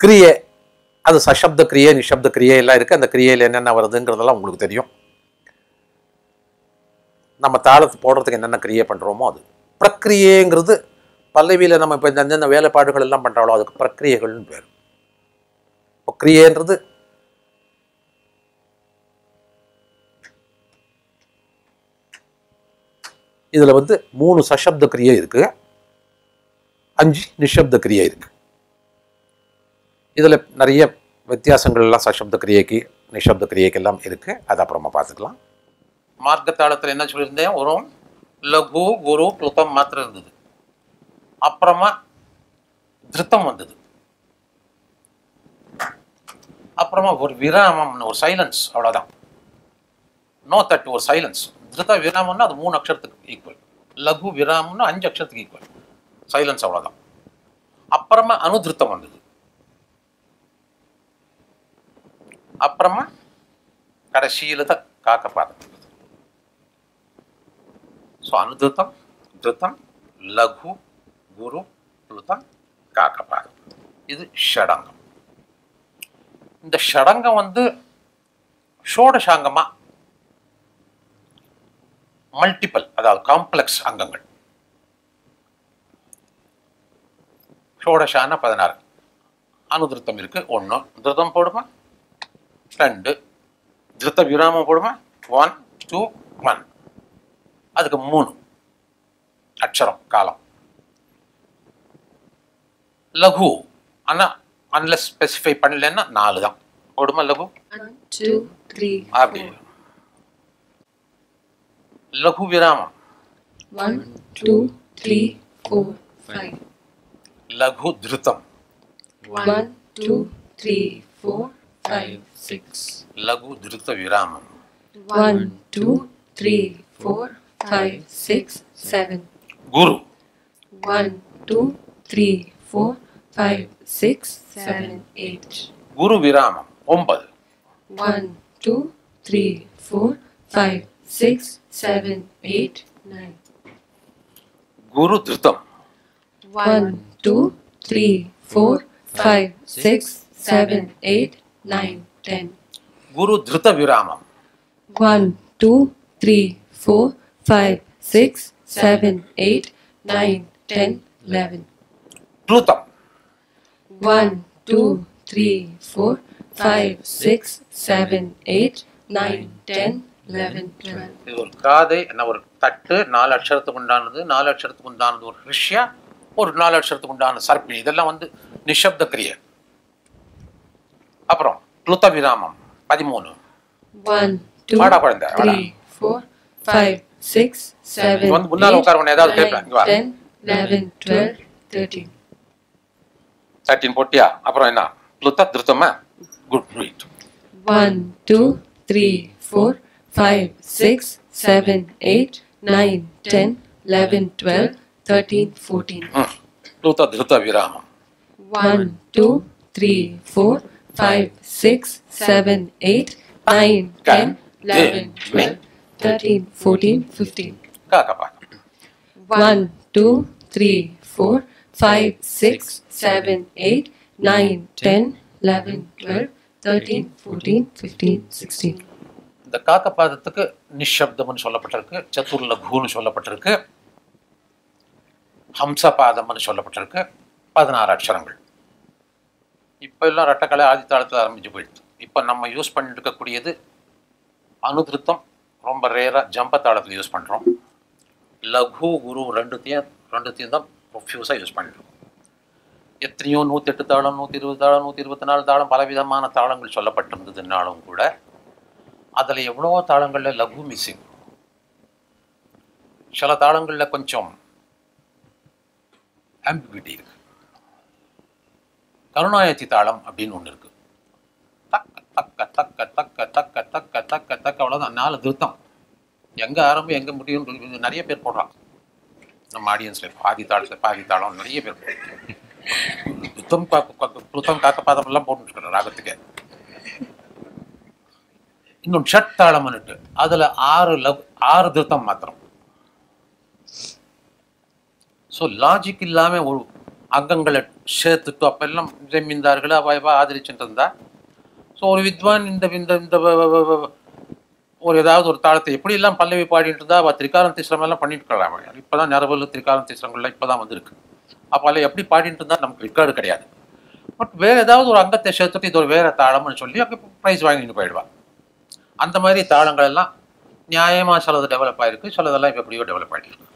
கிரியை அது சசப்த கிரியை நிஷப்த கிரியை எல்லாம் இருக்குது அந்த கிரியையில் என்னென்ன வருதுங்கிறதெல்லாம் உங்களுக்கு தெரியும் நம்ம தாளத்து போடுறதுக்கு என்னென்ன கிரியை பண்ணுறோமோ அது பிரக்கிரியைங்கிறது பல்லவியில் நம்ம இப்போ எந்தெந்த வேலைப்பாடுகள் எல்லாம் பண்ணுறாலோ அதுக்கு பிரக்கிரியைகள்னு பேர் இப்போ கிரியைன்றது இதில் வந்து மூணு சசப்த கிரியை இருக்குது அஞ்சு நிஷப்த கிரியை இருக்குது இதில் நிறைய வித்தியாசங்கள் எல்லாம் சசப்த கிரியைக்கு நிஷப்த கிரியைக்கு எல்லாம் இருக்குது அது அப்புறமா பார்த்துக்கலாம் மார்க்கத்தாளத்தில் என்ன சொல்லியிருந்தேன் ஒரு லகு குரு புளுத்தம் மாத்திரம் இருந்தது அப்புறமா திருத்தம் வந்தது அப்புறமா ஒரு விராமம்னு ஒரு சைலன்ஸ் அவ்வளோதான் நோ தட் ஒரு சைலன்ஸ் திருத்த விராமம்னா அது மூணு அக்ஷரத்துக்கு ஈக்குவல் லகு விராமம்னா அஞ்சு அக்ஷரத்துக்கு ஈக்குவல் சைலன்ஸ் அவ்வளோதான் அப்புறமா அனுதிருத்தம் வந்தது அப்புறமா கடைசியில் தான் காக்க பாதம் ஸோ அனுதிருத்தம் திருத்தம் லகு குரு புளுத்தம் காக்கபாதம் இது ஷடங்கம் இந்த ஷடங்கம் வந்து ஷோடசாங்கமா மல்டிபிள் அதாவது காம்ப்ளெக்ஸ் அங்கங்கள் ஷோடசான பதினாறு அனுதிருத்தம் இருக்கு ஒன்று திருத்தம் போடுமா ரெண்டு திருத்த விராமம் போடுமா ஒன் டூ ஒன் அதுக்கு மூணு அக்ஷரம் காலம் லகு ஆனா அன்லெஸ் ஸ்பெசிஃபை பண்ணலன்னா நாலு தான் போடுமா லகு One, two, three, அப்படி four. லகு விராமம் One, two, three, four, five. லகு திருத்தம் One, two, three, four, five, six. லகு திருத்த விராமம் One, two, three, four, five, six, seven. குரு One, two, three, four, five, six, seven, eight. குரு விராமம் ஒன்பது One, two, three, four, five, six, seven, eight, nine. குரு திருத்தம் One, two, three, four, five, six, seven, eight, nine, ten. குரு திருத்த விராமம் One, two, three, four, five, six, seven, eight, nine, ten, eleven. ப்ளூத்தம் One, two, three, four, five, six, seven, eight, nine, ten, eleven, twelve. இது ஒரு காதை என்ன ஒரு தட்டு நாலு அக்ஷரத்துக்கு உண்டானது நாலு அக்ஷரத்துக்கு உண்டானது ஒரு ரிஷ்யா ஒரு நாலு அக்ஷரத்துக்கு உண்டான சர்ப்பி இதெல்லாம் வந்து நிஷப்த கிரியை அப்புறம் ப்ளுத்த விராமம் பதிமூணு One, two, வாடா குழந்தை, வாடா. three, four, five, six, seven, வந்து முன்னால உட்கார உடனே ஏதாவது eight, கேட்பேன். இங்க வா. nine, ten, eleven, twelve, thirteen. Thirteen போட்டியா அப்புறம் என்ன ப்ளுத்த திருத்தமா good read One, two, three, four, five, six, seven, eight, nine, ten, eleven, twelve, thirteen, fourteen. ப்ளுத்த திருத்த விராமம் One, two, three, four, five, six, seven, eight, nine, ten, eleven, twelve, thirteen, fourteen, fifteen. காக்கப்பாக்கம் One, two, three, four, five, six, seven, eight, nine, ten, eleven, twelve, thirteen, fourteen, fifteen, sixteen. இந்த காக்கப்பாதத்துக்கு நிஷப்தம்னு சொல்லப்பட்டிருக்கு சதுர்லகுன்னு சொல்லப்பட்டிருக்கு ஹம்சபாதம்னு சொல்லப்பட்டிருக்கு பதினாறு அக்ஷரங்கள் இப்போ எல்லாம் ரெட்டக்கலை ஆதித்தாளத்தில் ஆரம்பிச்சு போயிடுது இப்போ நம்ம யூஸ் பண்ணிட்டு இருக்கக்கூடியது அனுதிருத்தம் ரொம்ப ரேராக ஜம்பத்தாளத்தில் யூஸ் பண்ணுறோம் லகு குரு ரெண்டுத்தையும் ரெண்டுத்தையும் தான் ப்ரொஃப்யூஸாக யூஸ் பண்ணிட்டுருக்கோம் எத்தனையோ நூற்றெட்டு தாளம் நூற்றி இருபது தாளம் நூற்றி இருபத்தி நாலு தாளம் பலவிதமான தாளங்கள் சொல்லப்பட்டிருந்ததுனாலும் கூட அதில் எவ்வளவோ தாளங்களில் லகு மிஸ்ஸிங் சில தாளங்களில் கொஞ்சம் ஆம்பிகிட்டி இருக்கு கருணாயத்தி தாளம் அப்படின்னு ஒன்று இருக்கு தக்க தக்க தக்க தக்க தக்க தக்க தக்க தக்க அவ்வளோதான் நாலு திருத்தம் எங்கே ஆரம்பம் எங்கே முடியும் நிறைய பேர் போடுறாங்க நம்ம ஆடியன்ஸில் பாதி தாளத்தில் பாதி தாளம் நிறைய பேர் போடுறாங்க புத்தம் புத்தம் காக்க பாதம் எல்லாம் போட்டுருக்குறோம் ராகத்துக்கு இன்னும் ஷட் தாளம்னுட்டு அதில் ஆறு லவ் ஆறு திருத்தம் மாத்திரம் ஸோ லாஜிக் இல்லாமல் ஒரு அங்கங்களை சேர்த்துட்டு அப்பெல்லாம் ஜமீன்தார்கள் அவாய்வா ஆதரிச்சுட்டு இருந்தா ஸோ ஒரு வித்வான் இந்த இந்த இந்த வ- வ- வ- வ- ஒரு ஏதாவது ஒரு தாளத்தை எப்படியெல்லாம் பல்லவி பாடிட்டு இருந்தா அவள் திரிகாலம் தீசிரம் எல்லாம் பண்ணிட்டு இருக்கலாம் இப்போ தான் நிறவல் திரிகாலம் தீசிரங்கள்லாம் இப்போ தான் வந்திருக்கு அப்போ அதில் எப்படி பாடிட்டு இருந்தா நமக்கு ரெக்கார்டு கிடையாது பட் வேற ஏதாவது ஒரு அங்கத்தை சேர்த்துட்டு இது ஒரு வேற தாளம்னு சொல்லி அப்போ ப்ரைஸ் வாங்கிட்டு போயிடுவா அந்த மாதிரி தாளங்கள் எல்லாம் நியாயமாக சிலது டெவலப் ஆயிருக்கு சிலதெல்லாம் இப்போ எப்படியோ டெவலப் ஆகிட்டு